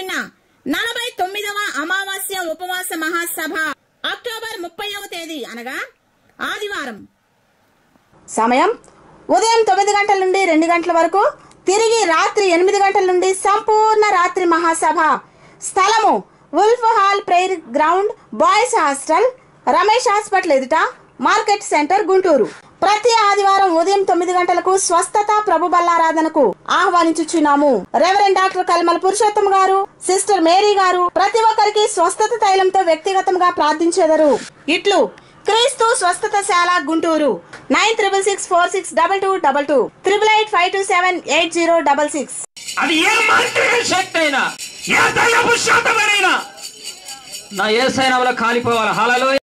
జరుగుతున్న నలభై తొమ్మిదవ అమావాస్య ఉపవాస మహాసభ అక్టోబర్ ముప్పైవ తేదీ అనగా ఆదివారం సమయం ఉదయం తొమ్మిది గంటల నుండి రెండు గంటల వరకు తిరిగి రాత్రి ఎనిమిది గంటల నుండి సంపూర్ణ రాత్రి మహాసభ స్థలము Wolf Hall prayer ground boys hostel Ramesh hospital ఎదుట మార్కెట్ సెంటర్ గుంటూరు ప్రతి ఆదివారం ఉదయం తొమ్మిది గంటలకు స్వస్థత ప్రభు బల్లారాధనకు ఆహ్వానించుచున్నాము రెవరెండ్ డాక్టర్ కల్మల పురుషోత్తం గారు సిస్టర్ మేరీ గారు ప్రతి ఒక్కరికి స్వస్థత తైలంతో వ్యక్తిగతంగా ప్రార్థించెదరు ఇట్లు క్రీస్తు స్వస్థతశాల Guntur nine triple six four six double two double two triple eight five two seven eight zero double six అది ఏ మాంత్రిక శక్తి అయినా ఏ దయ్యపు శాతమైనా నా ఏసైనా కాలిపోవాలి హలలో